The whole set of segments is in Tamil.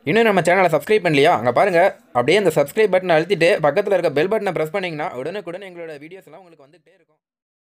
இன்னும் நம்ம சேனலை சப்ஸ்கிரைப் பண்ணலையா அங்கே பாருங்கள் அப்படியே அந்த சப்ஸ்கிரைப் பட்டனை அழுத்திட்டு பக்கத்தில் இருக்க பெல் பட்டனை ப்ரெஸ் பண்ணிங்கன்னா உடனுக்குடன் எங்களோட வீடியோஸ் எல்லாம் உங்களுக்கு வந்துகிட்டே இருக்கும்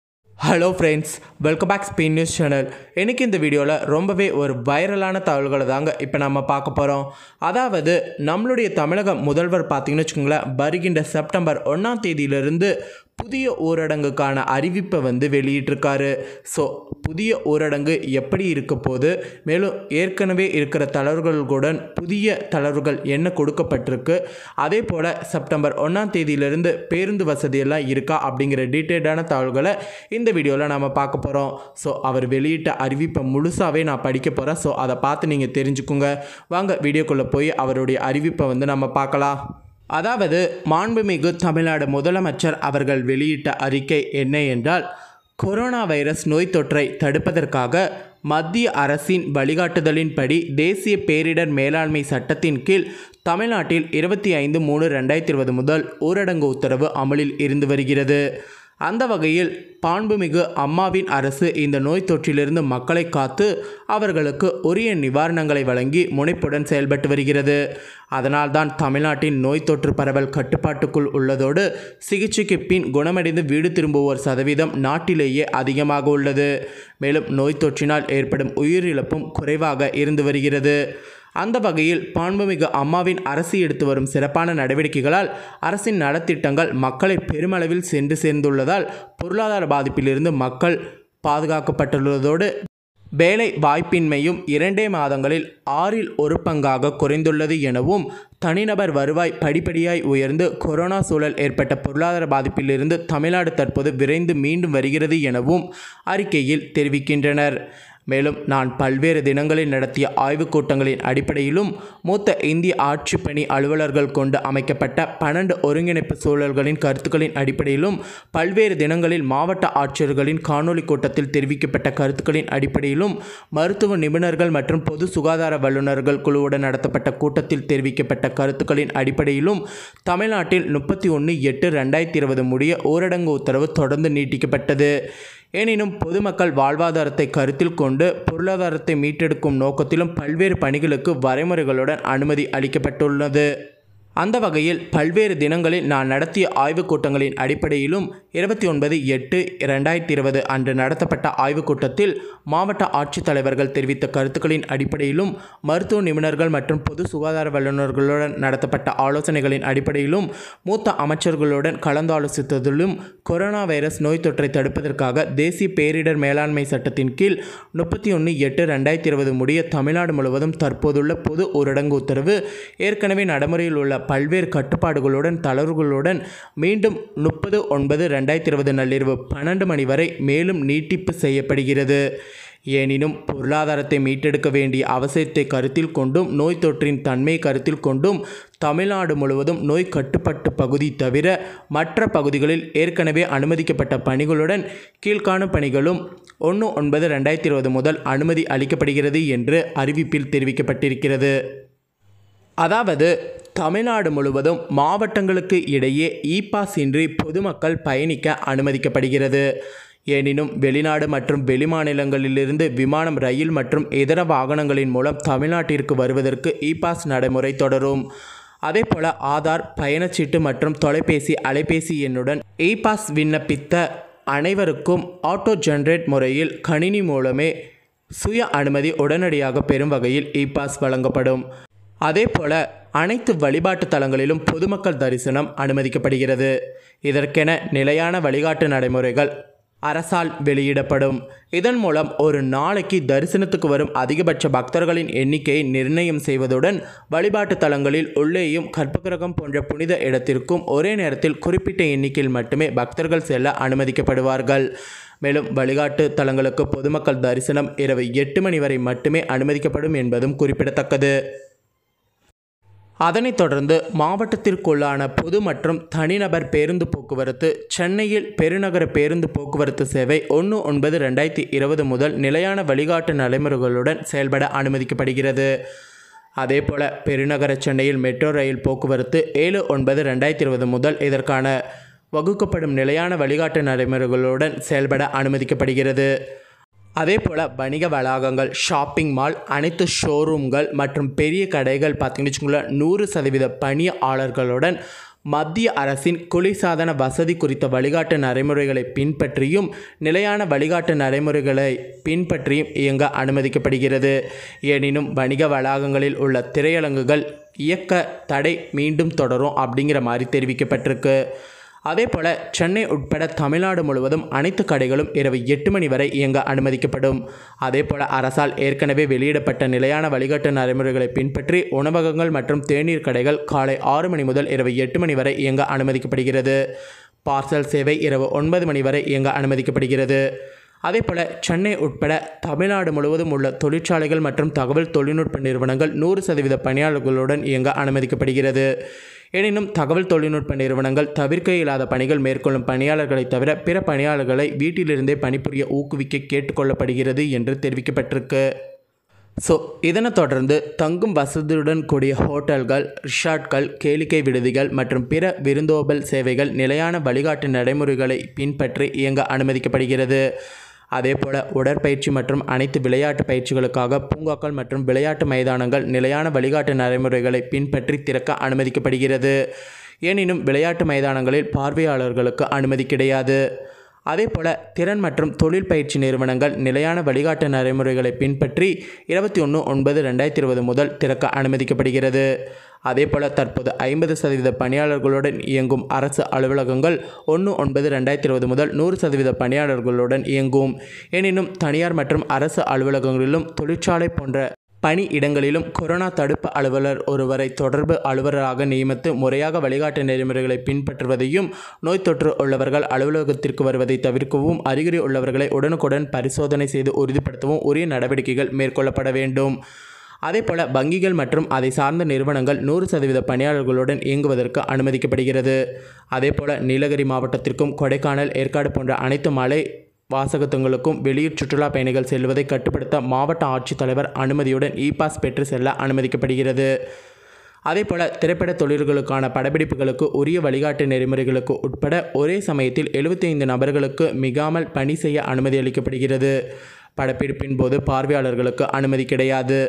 hello friends welcome back Spain news channel எனக்கு இந்த வீடியோவில் ரொம்பவே ஒரு வைரலான தகவல்களை தாங்க இப்போ நம்ம பார்க்க போகிறோம் அதாவது நம்மளுடைய தமிழக முதல்வர் பார்த்தீங்கன்னு வச்சுக்கோங்களேன் வருகின்ற செப்டம்பர் ஒன்றாம் தேதியிலிருந்து புதிய ஊரடங்குக்கான அறிவிப்பை வந்து வெளியிட்டிருக்காரு ஸோ புதிய ஊரடங்கு எப்படி இருக்க போது மேலும் ஏற்கனவே இருக்கிற தளர்வுகளுடன் புதிய தளர்வுகள் என்ன கொடுக்கப்பட்டிருக்கு அதே போல் செப்டம்பர் ஒன்றாம் தேதியிலிருந்து பேருந்து வசதியெல்லாம் இருக்கா அப்படிங்கிற டீட்டெயில்டான தகவல்களை இந்த வீடியோவில் நாம் பார்க்க போகிறோம் ஸோ அவர் வெளியிட்ட அறிவிப்பை முழுசாகவே நான் படிக்க போகிறேன் ஸோ அதை பார்த்து நீங்கள் தெரிஞ்சுக்குங்க வாங்க வீடியோக்குள்ளே போய் அவருடைய அறிவிப்பை வந்து நம்ம பார்க்கலாம் அதாவது மாண்புமிகு தமிழ்நாடு முதலமைச்சர் அவர்கள் வெளியிட்ட அறிக்கை என்ன என்றால் கொரோனா வைரஸ் நோய் தொற்றை தடுப்பதற்காக மத்திய அரசின் வழிகாட்டுதலின்படி தேசிய பேரிடர் மேலாண்மை சட்டத்தின் கீழ் தமிழ்நாட்டில் இருபத்தி ஐந்து மூணு ரெண்டாயிரத்தி இருபது முதல் ஊரடங்கு உத்தரவு அமலில் இருந்து வருகிறது அந்த வகையில் பாண்புமிகு அம்மாவின் அரசு இந்த நோய் தொற்றிலிருந்து மக்களை காத்து அவர்களுக்கு உரிய நிவாரணங்களை வழங்கி முனைப்புடன் செயல்பட்டு வருகிறது அதனால்தான் தமிழ்நாட்டின் நோய் தொற்று பரவல் கட்டுப்பாட்டுக்குள் உள்ளதோடு சிகிச்சைக்கு பின் குணமடைந்து வீடு திரும்புவோர் சதவீதம் நாட்டிலேயே அதிகமாக உள்ளது மேலும் நோய் தொற்றினால் ஏற்படும் உயிரிழப்பும் குறைவாக இருந்து வருகிறது அந்த வகையில் பாண்புமிகு அம்மாவின் அரசு எடுத்து வரும் சிறப்பான நடவடிக்கைகளால் அரசின் நலத்திட்டங்கள் மக்களை பெருமளவில் சென்று சேர்ந்துள்ளதால் பொருளாதார பாதிப்பிலிருந்து மக்கள் பாதுகாக்கப்பட்டுள்ளதோடு வேலை வாய்ப்பின்மையும் இரண்டே மாதங்களில் ஆறில் ஒரு பங்காக குறைந்துள்ளது எனவும் தனிநபர் வருவாய் படிப்படியாய் உயர்ந்து கொரோனா சூழல் ஏற்பட்ட பொருளாதார பாதிப்பிலிருந்து தமிழ்நாடு தற்போது விரைந்து மீண்டும் வருகிறது எனவும் அறிக்கையில் தெரிவிக்கின்றனர் மேலும் நான் பல்வேறு தினங்களில் நடத்திய ஆய்வுக் கூட்டங்களின் அடிப்படையிலும் மூத்த இந்திய ஆட்சிப் பணி அலுவலர்கள் கொண்டு அமைக்கப்பட்ட பன்னெண்டு ஒருங்கிணைப்பு சூழல்களின் கருத்துக்களின் அடிப்படையிலும் பல்வேறு தினங்களில் மாவட்ட ஆட்சியர்களின் காணொலி கூட்டத்தில் தெரிவிக்கப்பட்ட கருத்துக்களின் அடிப்படையிலும் மருத்துவ நிபுணர்கள் மற்றும் பொது சுகாதார வல்லுநர்கள் குழுவுடன் நடத்தப்பட்ட கூட்டத்தில் தெரிவிக்கப்பட்ட கருத்துக்களின் அடிப்படையிலும் தமிழ்நாட்டில் முப்பத்தி ஒன்று எட்டு ரெண்டாயிரத்தி இருபது முடிய ஊரடங்கு உத்தரவு தொடர்ந்து நீட்டிக்கப்பட்டது எனினும் பொதுமக்கள் வாழ்வாதாரத்தை கருத்தில் கொண்டு பொருளாதாரத்தை மீட்டெடுக்கும் நோக்கத்திலும் பல்வேறு பணிகளுக்கு வரைமுறைகளுடன் அனுமதி அளிக்கப்பட்டுள்ளது அந்த வகையில் பல்வேறு தினங்களில் நான் நடத்திய ஆய்வுக் கூட்டங்களின் அடிப்படையிலும் இருபத்தி ஒன்பது எட்டு ரெண்டாயிரத்தி இருபது அன்று நடத்தப்பட்ட ஆய்வுக் கூட்டத்தில் மாவட்ட ஆட்சித்தலைவர்கள் தெரிவித்த கருத்துக்களின் அடிப்படையிலும் மருத்துவ நிபுணர்கள் மற்றும் பொது சுகாதார வல்லுநர்களுடன் நடத்தப்பட்ட ஆலோசனைகளின் அடிப்படையிலும் மூத்த அமைச்சர்களுடன் கலந்தாலோசித்ததிலும் கொரோனா வைரஸ் நோய் தொற்றை தடுப்பதற்காக தேசிய பேரிடர் மேலாண்மை சட்டத்தின் கீழ் முப்பத்தி ஒன்று எட்டு ரெண்டாயிரத்தி இருபது முடிய தமிழ்நாடு முழுவதும் தற்போதுள்ள பொது ஊரடங்கு உத்தரவு ஏற்கனவே நடைமுறையில் உள்ள பல்வேறு கட்டுப்பாடுகளுடன் தளர்வுகளுடன் மீண்டும் முப்பது ஒன்பது ரெண்டாயிரத்தி இருபது நள்ளிரவு பன்னெண்டு மணி வரை மேலும் நீட்டிப்பு செய்யப்படுகிறது எனினும் பொருளாதாரத்தை மீட்டெடுக்க வேண்டிய அவசியத்தை கருத்தில் கொண்டும் நோய் தொற்றின் தன்மையை கருத்தில் கொண்டும் தமிழ்நாடு முழுவதும் நோய் கட்டுப்பாட்டு பகுதி தவிர மற்ற பகுதிகளில் ஏற்கனவே அனுமதிக்கப்பட்ட பணிகளுடன் கீழ்காணும் பணிகளும் ஒன்று ஒன்பது ரெண்டாயிரத்தி இருபது முதல் அனுமதி அளிக்கப்படுகிறது என்று அறிவிப்பில் தெரிவிக்கப்பட்டிருக்கிறது அதாவது தமிழ்நாடு முழுவதும் மாவட்டங்களுக்கு இடையே இ பாஸ் இன்றி பொதுமக்கள் பயணிக்க அனுமதிக்கப்படுகிறது எனினும் வெளிநாடு மற்றும் வெளிமாநிலங்களிலிருந்து விமானம் ரயில் மற்றும் இதர வாகனங்களின் மூலம் தமிழ்நாட்டிற்கு வருவதற்கு இ பாஸ் நடைமுறை தொடரும் அதேபோல ஆதார் பயணச்சீட்டு மற்றும் தொலைபேசி அலைபேசி எண்ணுடன் இ பாஸ் விண்ணப்பித்த அனைவருக்கும் ஆட்டோ ஜென்ரேட் முறையில் கணினி மூலமே சுய அனுமதி உடனடியாக பெறும் வகையில் இ பாஸ் வழங்கப்படும் அதேபோல அனைத்து வழிபாட்டு தலங்களிலும் பொதுமக்கள் தரிசனம் அனுமதிக்கப்படுகிறது இதற்கென நிலையான வழிகாட்டு நடைமுறைகள் அரசால் வெளியிடப்படும் இதன் மூலம் ஒரு நாளைக்கு தரிசனத்துக்கு வரும் அதிகபட்ச பக்தர்களின் எண்ணிக்கையை நிர்ணயம் செய்வதுடன் வழிபாட்டு தலங்களில் உள்ளேயும் கற்பகிரகம் போன்ற புனித இடத்திற்கும் ஒரே நேரத்தில் குறிப்பிட்ட எண்ணிக்கையில் மட்டுமே பக்தர்கள் செல்ல அனுமதிக்கப்படுவார்கள் மேலும் வழிகாட்டு தலங்களுக்கு பொதுமக்கள் தரிசனம் இரவு எட்டு மணி வரை மட்டுமே அனுமதிக்கப்படும் என்பதும் குறிப்பிடத்தக்கது அதனைத் தொடர்ந்து மாவட்டத்திற்குள்ளான பொது மற்றும் தனிநபர் பேருந்து போக்குவரத்து சென்னையில் பெருநகர பேருந்து போக்குவரத்து சேவை ஒன்று ஒன்பது ரெண்டாயிரத்தி இருபது முதல் நிலையான வழிகாட்டு நடைமுறைகளுடன் செயல்பட அனுமதிக்கப்படுகிறது அதேபோல பெருநகர சென்னையில் மெட்ரோ ரயில் போக்குவரத்து ஏழு ஒன்பது ரெண்டாயிரத்தி இருபது முதல் இதற்கான வகுக்கப்படும் நிலையான வழிகாட்டு நடைமுறைகளுடன் செயல்பட அனுமதிக்கப்படுகிறது அதே போல் வணிக வளாகங்கள் ஷாப்பிங் மால் அனைத்து ஷோரூம்கள் மற்றும் பெரிய கடைகள் பார்த்திங்கன்னு வச்சுக்கோங்களேன் நூறு சதவீத பணியாளர்களுடன் மத்திய அரசின் குளிர்சாதன வசதி குறித்த வழிகாட்டு நடைமுறைகளை பின்பற்றியும் நிலையான வழிகாட்டு நடைமுறைகளை பின்பற்றியும் இயங்க அனுமதிக்கப்படுகிறது எனினும் வணிக வளாகங்களில் உள்ள திரையரங்குகள் இயக்க தடை மீண்டும் தொடரும் அப்படிங்கிற மாதிரி தெரிவிக்கப்பட்டிருக்கு அதே போல் சென்னை உட்பட தமிழ்நாடு முழுவதும் அனைத்து கடைகளும் இரவு எட்டு மணி வரை இயங்க அனுமதிக்கப்படும் அதே போல் அரசால் ஏற்கனவே வெளியிடப்பட்ட நிலையான வழிகாட்டு நடைமுறைகளை பின்பற்றி உணவகங்கள் மற்றும் தேநீர் கடைகள் காலை ஆறு மணி முதல் இரவு எட்டு மணி வரை இயங்க அனுமதிக்கப்படுகிறது பார்சல் சேவை இரவு ஒன்பது மணி வரை இயங்க அனுமதிக்கப்படுகிறது அதே போல் சென்னை உட்பட தமிழ்நாடு முழுவதும் உள்ள தொழிற்சாலைகள் மற்றும் தகவல் தொழில்நுட்ப நிறுவனங்கள் நூறு சதவீத பணியாளர்களுடன் இயங்க அனுமதிக்கப்படுகிறது எனினும் தகவல் தொழில்நுட்ப நிறுவனங்கள் தவிர்க்க இயலாத பணிகள் மேற்கொள்ளும் பணியாளர்களை தவிர பிற பணியாளர்களை வீட்டிலிருந்தே பணிபுரிய ஊக்குவிக்க கேட்டுக்கொள்ளப்படுகிறது என்று தெரிவிக்கப்பட்டிருக்கு ஸோ இதனை தொடர்ந்து தங்கும் வசதியுடன் கூடிய ஹோட்டல்கள் ரிசார்ட்கள் கேளிக்கை விடுதிகள் மற்றும் பிற விருந்தோம்பல் சேவைகள் நிலையான வழிகாட்டு நடைமுறைகளை பின்பற்றி இயங்க அனுமதிக்கப்படுகிறது அதே போல் உடற்பயிற்சி மற்றும் அனைத்து விளையாட்டு பயிற்சிகளுக்காக பூங்காக்கள் மற்றும் விளையாட்டு மைதானங்கள் நிலையான வழிகாட்டு நடைமுறைகளை பின்பற்றி திறக்க அனுமதிக்கப்படுகிறது எனினும் விளையாட்டு மைதானங்களில் பார்வையாளர்களுக்கு அனுமதி கிடையாது அதே போல் திறன் மற்றும் தொழில் பயிற்சி நிறுவனங்கள் நிலையான வழிகாட்டு நடைமுறைகளை பின்பற்றி இருபத்தி ஒன்று ஒன்பது ரெண்டாயிரத்தி இருபது முதல் திறக்க அனுமதிக்கப்படுகிறது அதே போல் தற்போது ஐம்பது சதவீத பணியாளர்களுடன் இயங்கும் அரசு அலுவலகங்கள் ஒன்று ஒன்பது ரெண்டாயிரத்தி இருபது முதல் நூறு சதவீத பணியாளர்களுடன் இயங்கும் எனினும் தனியார் மற்றும் அரசு அலுவலகங்களிலும் தொழிற்சாலை போன்ற பணி இடங்களிலும் கொரோனா தடுப்பு அலுவலர் ஒருவரை தொடர்பு அலுவலராக நியமித்து முறையாக வழிகாட்டு நெறிமுறைகளை பின்பற்றுவதையும் நோய் தொற்று உள்ளவர்கள் அலுவலகத்திற்கு வருவதை தவிர்க்கவும் அறிகுறி உள்ளவர்களை உடனுக்குடன் பரிசோதனை செய்து உறுதிப்படுத்தவும் உரிய நடவடிக்கைகள் மேற்கொள்ளப்பட வேண்டும் அதேபோல வங்கிகள் மற்றும் அதை சார்ந்த நிறுவனங்கள் நூறு சதவீத பணியாளர்களுடன் இயங்குவதற்கு அனுமதிக்கப்படுகிறது அதேபோல நீலகிரி மாவட்டத்திற்கும் கொடைக்கானல் ஏற்காடு போன்ற அனைத்து மலை வாசகத்துங்களுக்கும் வெளியூர் சுற்றுலா பயணிகள் செல்வதை கட்டுப்படுத்த மாவட்ட ஆட்சித்தலைவர் அனுமதியுடன் இ பாஸ் பெற்று செல்ல அனுமதிக்கப்படுகிறது அதேபோல திரைப்பட தொழில்களுக்கான படப்பிடிப்புகளுக்கு உரிய வழிகாட்டு நெறிமுறைகளுக்கு உட்பட ஒரே சமயத்தில் 75 நபர்களுக்கு மிகாமல் பணி செய்ய அனுமதி அளிக்கப்படுகிறது படப்பிடிப்பின் போது பார்வையாளர்களுக்கு அனுமதி கிடையாது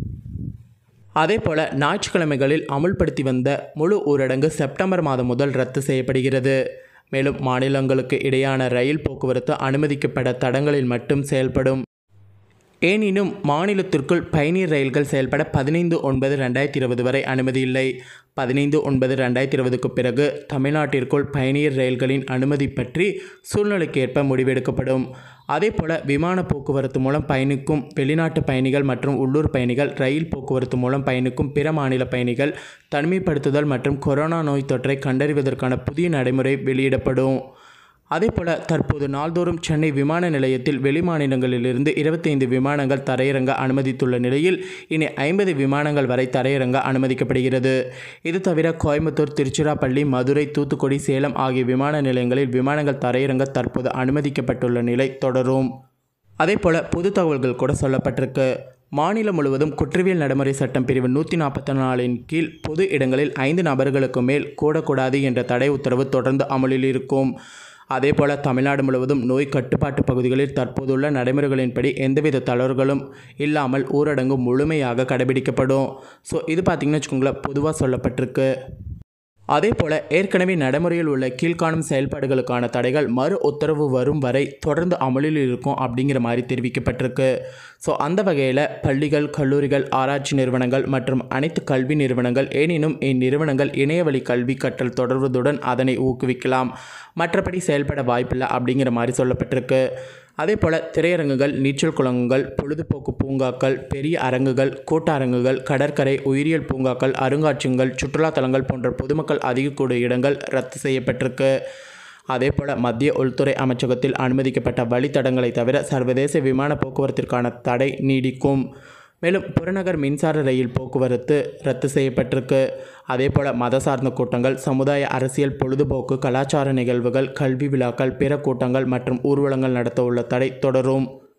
அதேபோல ஞாயிற்றுக்கிழமைகளில் அமுல்படுத்தி வந்த முழு ஊரடங்கு செப்டம்பர் மாதம் முதல் ரத்து செய்யப்படுகிறது மேலும் மாநிலங்களுக்கு இடையான ரயில் போக்குவரத்து அனுமதிக்கப்பட்ட தடங்களில் மட்டும் செயல்படும் எனினும் மாநிலத்திற்குள் பயணியர் ரயில்கள் செயல்பட பதினைந்து ஒன்பது ரெண்டாயிரத்தி இருபது வரை அனுமதி இல்லை பதினைந்து ஒன்பது ரெண்டாயிரத்தி இருபதுக்கு பிறகு தமிழ்நாட்டிற்குள் பயணியர் ரயில்களின் அனுமதி பற்றி சூழ்நிலைக்கேற்ப முடிவெடுக்கப்படும் அதேபோல விமான போக்குவரத்து மூலம் பயணிக்கும் வெளிநாட்டு பயணிகள் மற்றும் உள்ளூர் பயணிகள் ரயில் போக்குவரத்து மூலம் பயணிக்கும் பிற மாநில பயணிகள் தனிமைப்படுத்துதல் மற்றும் கொரோனா நோய் தொற்றை கண்டறிவதற்கான புதிய நடைமுறை வெளியிடப்படும் அதேபோல தற்போது நாள்தோறும் சென்னை விமான நிலையத்தில் வெளிமாநிலங்களிலிருந்து இருபத்தைந்து விமானங்கள் தரையிறங்க அனுமதித்துள்ள நிலையில் இனி ஐம்பது விமானங்கள் வரை தரையிறங்க அனுமதிக்கப்படுகிறது இது தவிர கோயம்புத்தூர் திருச்சிராப்பள்ளி மதுரை தூத்துக்குடி சேலம் ஆகிய விமான நிலையங்களில் விமானங்கள் தரையிறங்க தற்போது அனுமதிக்கப்பட்டுள்ள நிலை தொடரும் அதேபோல பொது தகவல்கள் கூட சொல்லப்பட்டிருக்கு மாநிலம் முழுவதும் குற்றவியல் நடைமுறை சட்டம் பிரிவு நூற்றி நாற்பத்தி நாலின் கீழ் பொது இடங்களில் ஐந்து நபர்களுக்கு மேல் கூடக்கூடாது என்ற தடை உத்தரவு தொடர்ந்து அமலில் இருக்கும் அதேபோல தமிழ்நாடு முழுவதும் நோய் கட்டுப்பாட்டு பகுதிகளில் தற்போதுள்ள நடைமுறைகளின்படி எந்தவித தளர்வுகளும் இல்லாமல் ஊரடங்கு முழுமையாக கடைபிடிக்கப்படும் ஸோ இது பார்த்திங்கன்னு வச்சுக்கோங்களேன் பொதுவாக சொல்லப்பட்டிருக்கு அதே போல ஏற்கனவே நடைமுறையில் உள்ள கீழ்காணும் செயல்பாடுகளுக்கான தடைகள் மறு உத்தரவு வரும் வரை தொடர்ந்து அமலில் இருக்கும் அப்படிங்கிற மாதிரி தெரிவிக்கப்பட்டிருக்கு ஸோ அந்த வகையில் பள்ளிகள் கல்லூரிகள் ஆராய்ச்சி நிறுவனங்கள் மற்றும் அனைத்து கல்வி நிறுவனங்கள் எனினும் இந்நிறுவனங்கள் இணையவழி கல்வி கற்றல் தொடர்வதுடன் அதனை ஊக்குவிக்கலாம் மற்றபடி செயல்பட வாய்ப்பில்லை அப்படிங்கிற மாதிரி சொல்லப்பட்டிருக்கு அதே போல் திரையரங்குகள் நீச்சல் குளங்கள் பொழுதுபோக்கு பூங்காக்கள் பெரிய அரங்குகள் கூட்ட அரங்குகள் கடற்கரை உயிரியல் பூங்காக்கள் அருங்காட்சியகங்கள் சுற்றுலா தலங்கள் போன்ற பொதுமக்கள் அதிக கூடிய இடங்கள் ரத்து செய்யப்பட்டிருக்கு அதே போல் மத்திய உள்துறை அமைச்சகத்தில் அனுமதிக்கப்பட்ட வழித்தடங்களை தவிர சர்வதேச விமான போக்குவரத்திற்கான தடை நீடிக்கும் மேலும் புறநகர் மின்சார ரயில் போக்குவரத்து ரத்து செய்யப்பட்டிருக்கு அதே போல் மத சார்ந்த கூட்டங்கள் சமுதாய அரசியல் பொழுதுபோக்கு கலாச்சார நிகழ்வுகள் கல்வி விழாக்கள் பிற கூட்டங்கள் மற்றும் ஊர்வலங்கள் நடத்த உள்ள தடை தொடரும்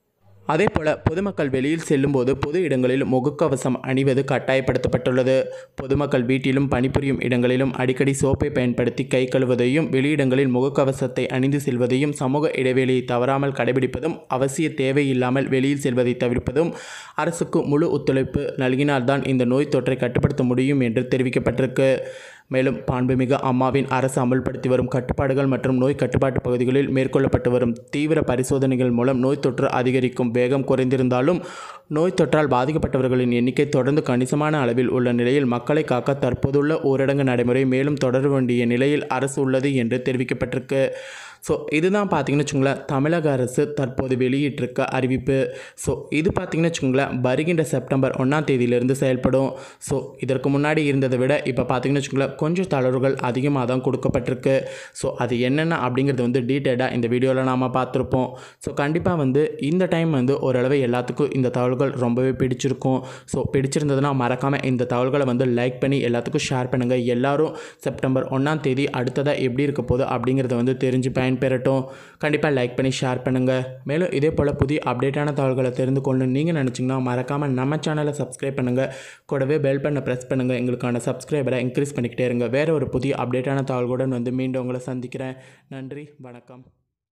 அதே போல் பொதுமக்கள் வெளியில் செல்லும்போது பொது இடங்களில் முகக்கவசம் அணிவது கட்டாயப்படுத்தப்பட்டுள்ளது பொதுமக்கள் வீட்டிலும் பணிபுரியும் இடங்களிலும் அடிக்கடி சோப்பை பயன்படுத்தி கை கழுவதையும் வெளியிடங்களில் முகக்கவசத்தை அணிந்து செல்வதையும் சமூக இடைவெளியை தவறாமல் கடைபிடிப்பதும் அவசிய தேவையில்லாமல் வெளியில் செல்வதை தவிர்ப்பதும் அரசுக்கு முழு ஒத்துழைப்பு நல்கினால்தான் இந்த நோய் தொற்றை கட்டுப்படுத்த முடியும் என்று தெரிவிக்கப்பட்டிருக்கு மேலும் பாண்புமிகு அம்மாவின் அரசு அமல்படுத்தி வரும் கட்டுப்பாடுகள் மற்றும் நோய் கட்டுப்பாட்டு பகுதிகளில் மேற்கொள்ளப்பட்டு வரும் தீவிர பரிசோதனைகள் மூலம் நோய் தொற்று அதிகரிக்கும் வேகம் குறைந்திருந்தாலும் நோய் தொற்றால் பாதிக்கப்பட்டவர்களின் எண்ணிக்கை தொடர்ந்து கணிசமான அளவில் உள்ள நிலையில் மக்களை காக்க தற்போதுள்ள ஊரடங்கு நடைமுறை மேலும் தொடர வேண்டிய நிலையில் அரசு உள்ளது என்று தெரிவிக்கப்பட்டிருக்கு ஸோ இதுதான் பார்த்தீங்கன்னு வச்சுங்களேன் தமிழக அரசு தற்போது வெளியிட்டிருக்க அறிவிப்பு ஸோ இது பார்த்தீங்கன்னு வச்சுங்களேன் வருகின்ற செப்டம்பர் ஒன்றாம் தேதியிலிருந்து செயல்படும் ஸோ இதற்கு முன்னாடி இருந்ததை விட இப்போ பார்த்தீங்கன்னு வச்சுங்களேன் கொஞ்சம் தளர்வுகள் அதிகமாக தான் கொடுக்கப்பட்டிருக்கு ஸோ அது என்னென்ன அப்படிங்கிறது வந்து டீட்டெயிலாக இந்த வீடியோவில் நாம் பார்த்துருப்போம் ஸோ கண்டிப்பாக வந்து இந்த டைம் வந்து ஓரளவு எல்லாத்துக்கும் இந்த தகவல்கள் ரொம்பவே பிடிச்சிருக்கும் ஸோ பிடிச்சிருந்ததுன்னா மறக்காமல் இந்த தகவல்களை வந்து லைக் பண்ணி எல்லாத்துக்கும் ஷேர் பண்ணுங்கள் எல்லாரும் செப்டம்பர் ஒன்றாம் தேதி அடுத்ததாக எப்படி இருக்க போகுது அப்படிங்கிறத வந்து தெரிஞ்சு பயன்பெறட்டும் கண்டிப்பாக லைக் பண்ணி ஷேர் பண்ணுங்கள் மேலும் இதே போல் புதிய அப்டேட்டான தகவல்களை தெரிந்து கொள்ளணும்னு நீங்கள் நினச்சிங்கன்னா மறக்காமல் நம்ம சேனலை சப்ஸ்கிரைப் பண்ணுங்கள் கூடவே பெல் பண்ண ப்ரெஸ் பண்ணுங்கள் எங்களுக்கான சப்ஸ்கிரைபரை இன்க்ரீஸ் பண்ணிக்கிட்டே இருங்க வேறு ஒரு புதிய அப்டேட்டான தகவல்களுடன் வந்து மீண்டும் உங்களை சந்திக்கிறேன் நன்றி வணக்கம்